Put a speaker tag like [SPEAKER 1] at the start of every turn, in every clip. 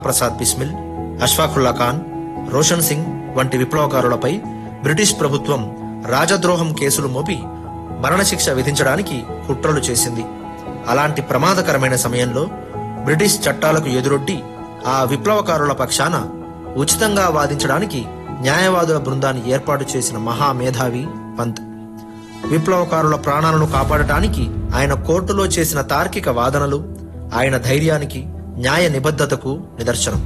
[SPEAKER 1] ప్రసాద్ బిస్మిల్ అష్ఫాకుల్లా ఖాన్ రోషన్ సింగ్ వంటి విప్లవకారులపై బ్రిటిష్ ప్రభుత్వం రాజద్రోహం కేసులు మోపి మరణశిక్ష విధించడానికి కుట్రలు చేసింది అలాంటి ప్రమాదకరమైన సమయంలో బ్రిటిష్ చట్టాలకు ఎదురొడ్డి ఆ విప్లవకారుల పక్షాన ఉచితంగా వాదించడానికి న్యాయవాదుల బృందాన్ని ఏర్పాటు చేసిన మహామేధావి పంత్ విప్లవకారుల ప్రాణాలను కాపాడటానికి ఆయన కోర్టులో చేసిన తార్కిక వాదనలు ఆయన ధైర్యానికి న్యాయ నిబద్ధతకు నిదర్శనం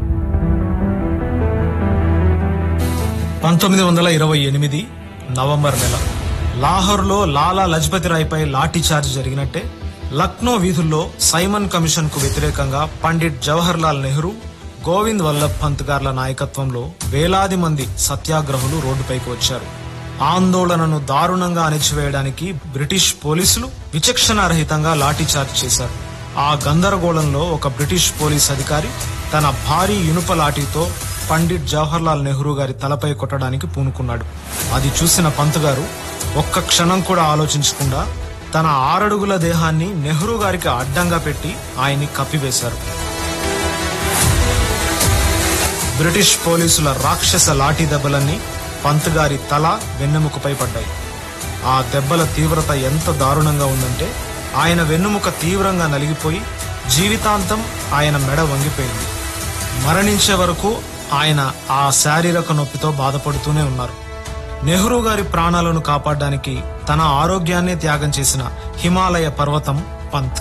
[SPEAKER 2] పంతొమ్మిది వందల ఇరవై ఎనిమిది నవంబర్ నెల లాహోర్లో లాలా లజపతి రాయ్పై లాఠీ చార్జ్ జరిగినట్టే లక్నో వీధుల్లో సైమన్ కమిషన్ కు వ్యతిరేకంగా పండిట్ జవహర్ లాల్ నెహ్రూ గోవింద్ వల్లభ్ పంత్ గార్ల నాయకత్వంలో వేలాది మంది సత్యాగ్రహులు రోడ్డుపైకి వచ్చారు ఆందోళనను దారుణంగా అణిచివేయడానికి బ్రిటిష్ పోలీసులు విచక్షణారహితంగా లాఠీచార్జ్ చేశారు ఆ గందరగోళంలో ఒక బ్రిటిష్ పోలీస్ అధికారి తన భారీ ఇనుప లాఠీతో పండిట్ జవహర్లాల్ నెహ్రూ గారి తలపై కొట్టడానికి పూనుకున్నాడు అది చూసిన పంత్ గారు ఒక్క క్షణం కూడా ఆలోచించకుండా తన ఆరడుగుల దేహాన్ని నెహ్రూ గారికి అడ్డంగా పెట్టి ఆయన్ని కప్పివేశారు బ్రిటిష్ పోలీసుల రాక్షస లాఠీ దెబ్బలన్నీ పంత్ గారి తల వెన్నెముకపై పడ్డాయి ఆ దెబ్బల తీవ్రత ఎంత దారుణంగా ఉందంటే ఆయన వెన్నుముక తీవ్రంగా నలిగిపోయి జీవితాంతం ఆయన మెడ వంగిపోయింది మరణించే వరకు ఆయన ఆ శారీరక నొప్పితో బాధపడుతూనే ఉన్నారు నెహ్రూ గారి ప్రాణాలను కాపాడడానికి తన ఆరోగ్యాన్నే త్యాగం చేసిన హిమాలయ పర్వతం పంత్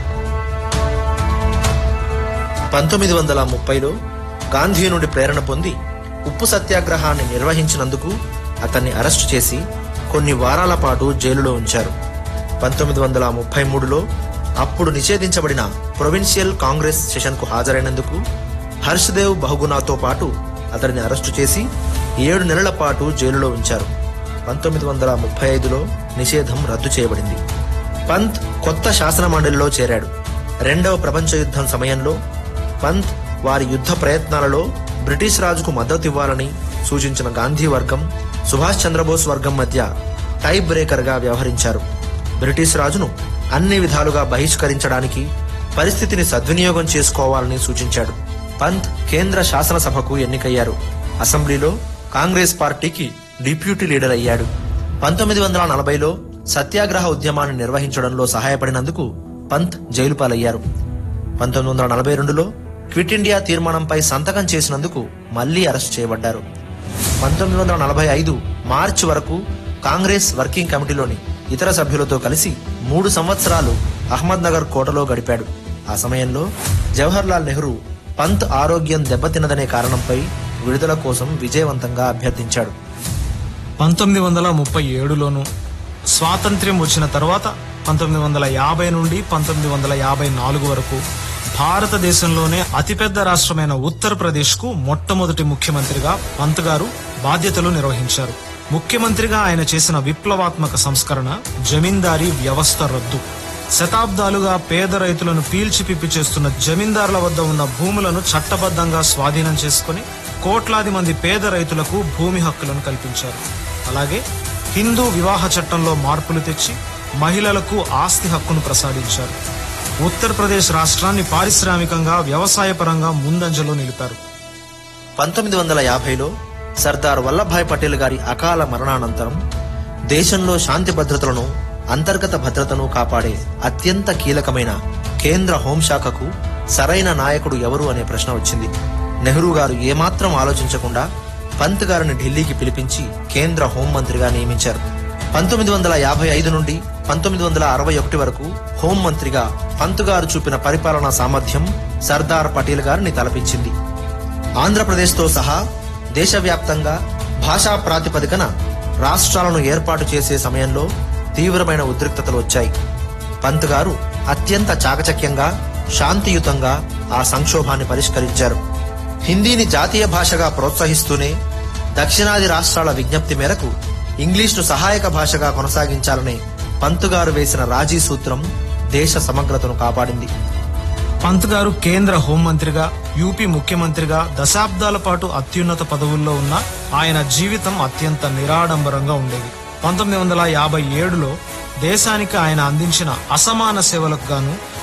[SPEAKER 1] పంతొమ్మిది వందల ముప్పైలో గాంధీ నుండి ప్రేరణ పొంది ఉప్పు సత్యాగ్రహాన్ని నిర్వహించినందుకు అతన్ని అరెస్టు చేసి కొన్ని వారాల పాటు జైలులో ఉంచారు పంతొమ్మిది వందల ముప్పై మూడులో అప్పుడు నిషేధించబడిన ప్రొవిన్షియల్ కాంగ్రెస్ సెషన్కు హాజరైనందుకు హర్షదేవ్ బహుగుణాతో పాటు అతడిని అరెస్టు చేసి ఏడు నెలల పాటు జైలులో ఉంచారు పంతొమ్మిది వందల ముప్పై ఐదులో నిషేధం రద్దు చేయబడింది పంత్ కొత్త శాసన మండలిలో చేరాడు రెండవ ప్రపంచ యుద్ధం సమయంలో పంత్ వారి యుద్ధ ప్రయత్నాలలో బ్రిటిష్ రాజుకు మద్దతు ఇవ్వాలని సూచించిన గాంధీ వర్గం సుభాష్ చంద్రబోస్ వర్గం మధ్య టై బ్రేకర్ గా వ్యవహరించారు బ్రిటిష్ రాజును అన్ని విధాలుగా బహిష్కరించడానికి పరిస్థితిని సద్వినియోగం చేసుకోవాలని సూచించాడు పంత్ కేంద్ర శాసనసభకు ఎన్నికయ్యారు అసెంబ్లీలో కాంగ్రెస్ పార్టీకి డిప్యూటీ లీడర్ అయ్యాడు పంతొమ్మిది వందల నలభైలో సత్యాగ్రహ ఉద్యమాన్ని నిర్వహించడంలో సహాయపడినందుకు పంత్ జైలు పాలయ్యారు పంతొమ్మిది వందల నలభై రెండులో క్విట్ ఇండియా తీర్మానంపై సంతకం చేసినందుకు మళ్లీ అరెస్ట్ చేయబడ్డారు పంతొమ్మిది వందల నలభై ఐదు మార్చి వరకు కాంగ్రెస్ వర్కింగ్ కమిటీలోని ఇతర సభ్యులతో కలిసి మూడు సంవత్సరాలు అహ్మద్ నగర్ కోటలో గడిపాడు ఆ సమయంలో జవహర్ లాల్ నెహ్రూ పంత్ ఆరోగ్యం దెబ్బతిన్నదనే కారణంపై విడుదల కోసం విజయవంతంగా అభ్యర్థించాడు
[SPEAKER 2] పంతొమ్మిది వందల ముప్పై ఏడులోను స్వాతంత్ర్యం వచ్చిన తర్వాత పంతొమ్మిది వందల యాభై నుండి పంతొమ్మిది వందల యాభై నాలుగు వరకు భారతదేశంలోనే అతిపెద్ద రాష్ట్రమైన ఉత్తరప్రదేశ్ కు మొట్టమొదటి ముఖ్యమంత్రిగా పంత్ గారు బాధ్యతలు నిర్వహించారు ముఖ్యమంత్రిగా ఆయన చేసిన విప్లవాత్మక సంస్కరణ జమీందారీ వ్యవస్థ రద్దు శతాబ్దాలుగా పేద రైతులను పీల్చి పిప్పి చేస్తున్న జమీందారుల వద్ద ఉన్న భూములను చట్టబద్ధంగా స్వాధీనం చేసుకుని కోట్లాది మంది పేద రైతులకు భూమి హక్కులను కల్పించారు అలాగే హిందూ వివాహ చట్టంలో మార్పులు తెచ్చి మహిళలకు ఆస్తి హక్కును ప్రసాదించారు ఉత్తరప్రదేశ్ రాష్ట్రాన్ని పారిశ్రామికంగా వ్యవసాయపరంగా ముందంజలో నిలిపారు
[SPEAKER 1] పంతొమ్మిది వందల యాభైలో సర్దార్ వల్లభాయ్ పటేల్ గారి అకాల మరణానంతరం దేశంలో శాంతి భద్రతలను అంతర్గత భద్రతను కాపాడే అత్యంత కీలకమైన కేంద్ర హోంశాఖకు సరైన నాయకుడు ఎవరు అనే ప్రశ్న వచ్చింది నెహ్రూ గారు ఏమాత్రం ఆలోచించకుండా పంత్ గారిని ఢిల్లీకి పిలిపించి కేంద్ర హోంమంత్రిగా నియమించారు పంతొమ్మిది వందల యాభై ఐదు నుండి పంతొమ్మిది వందల అరవై ఒకటి వరకు హోంమంత్రిగా పంత్ గారు చూపిన పరిపాలనా సామర్థ్యం సర్దార్ పటేల్ గారిని తలపించింది ఆంధ్రప్రదేశ్తో సహా దేశవ్యాప్తంగా భాషా ప్రాతిపదికన రాష్ట్రాలను ఏర్పాటు చేసే సమయంలో తీవ్రమైన ఉద్రిక్తతలు వచ్చాయి పంత్ గారు అత్యంత చాకచక్యంగా శాంతియుతంగా ఆ సంక్షోభాన్ని పరిష్కరించారు హిందీని జాతీయ భాషగా ప్రోత్సహిస్తూనే దక్షిణాది రాష్ట్రాల విజ్ఞప్తి మేరకు ఇంగ్లీష్ను సహాయక భాషగా కొనసాగించాలనే పంత్ గారు వేసిన రాజీ సూత్రం దేశ సమగ్రతను కాపాడింది
[SPEAKER 2] పంత్ గారు కేంద్ర హోంమంత్రిగా యూపీ ముఖ్యమంత్రిగా దశాబ్దాల పాటు అత్యున్నత పదవుల్లో ఉన్న ఆయన జీవితం అత్యంత నిరాడంబరంగా ఉండేది పంతొమ్మిది వందల యాభై ఏడులో దేశానికి ఆయన అందించిన అసమాన సేవలకు గాను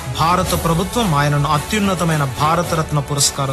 [SPEAKER 2] భారత ప్రభుత్వం ఆయనను అత్యున్నతమైన భారతరత్న పురస్కారం